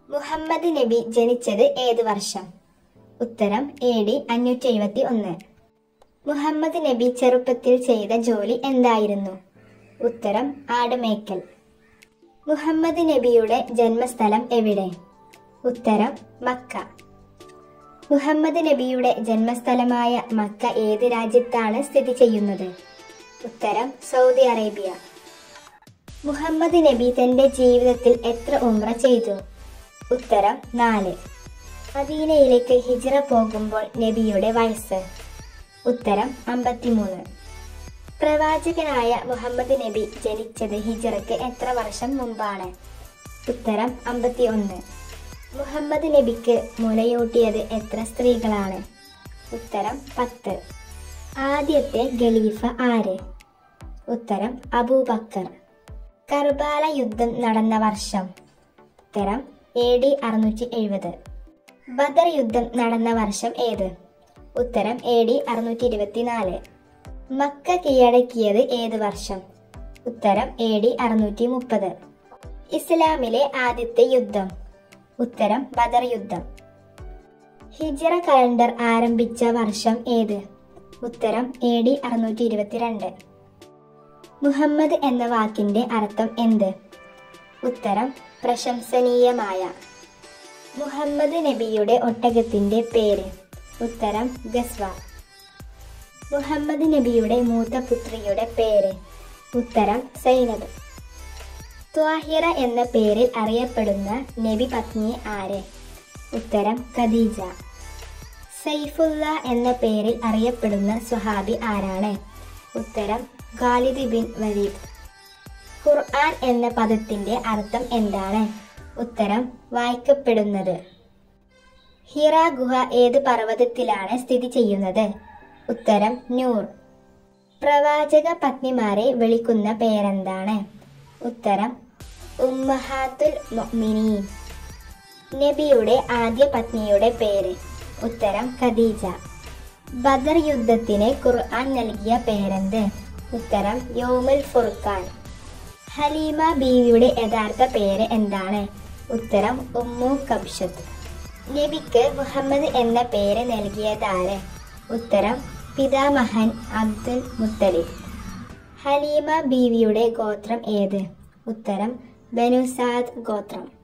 മുഹമ്മദ് നബി ജനിച്ചത് ഏത് വർഷം ഉത്തരം എ ഡി അഞ്ഞൂറ്റി എഴുപത്തി ഒന്ന് മുഹമ്മദ് നബി ചെറുപ്പത്തിൽ ചെയ്ത ജോലി എന്തായിരുന്നു ഉത്തരം ആടുമേക്കൽ മുഹമ്മദ് നബിയുടെ ജന്മസ്ഥലം എവിടെ ഉത്തരം മക്ക മുഹമ്മദ് നബിയുടെ ജന്മസ്ഥലമായ മക്ക ഏത് രാജ്യത്താണ് സ്ഥിതി ചെയ്യുന്നത് ഉത്തരം സൗദി അറേബ്യ മുഹമ്മദ് നബി തന്റെ ജീവിതത്തിൽ എത്ര ഉംറ ചെയ്തു ഉത്തരം നാല് മദീനയിലേക്ക് ഹിജ്റ പോകുമ്പോൾ നബിയുടെ വയസ്സ് ഉത്തരം അമ്പത്തിമൂന്ന് പ്രവാചകനായ മുഹമ്മദ് നബി ജനിച്ചത് ഹിജ്റയ്ക്ക് എത്ര വർഷം മുമ്പാണ് ഉത്തരം അമ്പത്തി ഒന്ന് മുഹമ്മദ് നബിക്ക് മുലയൂട്ടിയത് എത്ര സ്ത്രീകളാണ് ഉത്തരം പത്ത് ആദ്യത്തെ ഖലീഫ ആര് ഉത്തരം അബൂബക്കർ കർബാല യുദ്ധം നടന്ന വർഷം ഉത്തരം എ ഡി അറുന്നൂറ്റി എഴുപത് ബദർ യുദ്ധം നടന്ന വർഷം ഏത് ഉത്തരം എ ഡി അറുന്നൂറ്റി ഇരുപത്തിനാല് മക്ക കീഴടക്കിയത് ഏത് വർഷം ഉത്തരം എ ഡി അറുന്നൂറ്റി മുപ്പത് ഇസ്ലാമിലെ ആദ്യത്തെ യുദ്ധം ഉത്തരം ബദർ യുദ്ധം ഹിജറ കലണ്ടർ ആരംഭിച്ച വർഷം ഏത് ഉത്തരം എ ഡി അറുന്നൂറ്റി ഇരുപത്തിരണ്ട് മുഹമ്മദ് എന്ന വാക്കിന്റെ അർത്ഥം എന്ത് ഉത്തരം പ്രശംസനീയമായ മുഹമ്മദ് നബിയുടെ ഒട്ടകത്തിന്റെ പേര് ഉത്തരം ഗസ്വ മുഹമ്മദ് നബിയുടെ മൂത്ത പുത്രിയുടെ പേര് ഉത്തരം സൈനബ് ത്വാഹിറ എന്ന പേരിൽ അറിയപ്പെടുന്ന നബി പത്നി ആര് ഉത്തരം ഖദീജ സൈഫുല്ല എന്ന പേരിൽ അറിയപ്പെടുന്ന സ്വഹാബി ആരാണ് ഉത്തരം ഖാലിദ് ബിൻ വലീദ് ഖുർആൻ എന്ന പദത്തിന്റെ അർത്ഥം എന്താണ് ഉത്തരം വായിക്കപ്പെടുന്നത് ഹിറ ഗുഹ ഏത് പർവ്വതത്തിലാണ് സ്ഥിതി ചെയ്യുന്നത് ഉത്തരം നൂർ പ്രവാചക പത്നിമാരെ വിളിക്കുന്ന പേരെന്താണ് ഉത്തരം ഉമ്മഹാത്തുൽ മുഅ്മിനീൻ നബിയുടെ ആദ്യ പത്നിയുടെ പേര് ഉത്തരം ഖദീജ ബദർ യുദ്ധത്തിന് ഖുർആൻ നൽകിയ പേരെന്ത് ഉത്തരം യോമുൽ ഫുർഖാൻ ഹലീമ ബീവിയുടെ യഥാർത്ഥ പേര് എന്താണ് ഉത്തരം ഉമ്മു കബ്ഷത്ത് നബിക്ക് മുഹമ്മദ് എന്ന പേര് നൽകിയതാര് ഉത്തരം പിതാമഹൻ അബ്ദുൽ മുത്തലിബ് ഹലീമ ബീവിയുടെ ഗോത്രം ഏത് ഉത്തരം ബനുസാദ് ഗോത്രം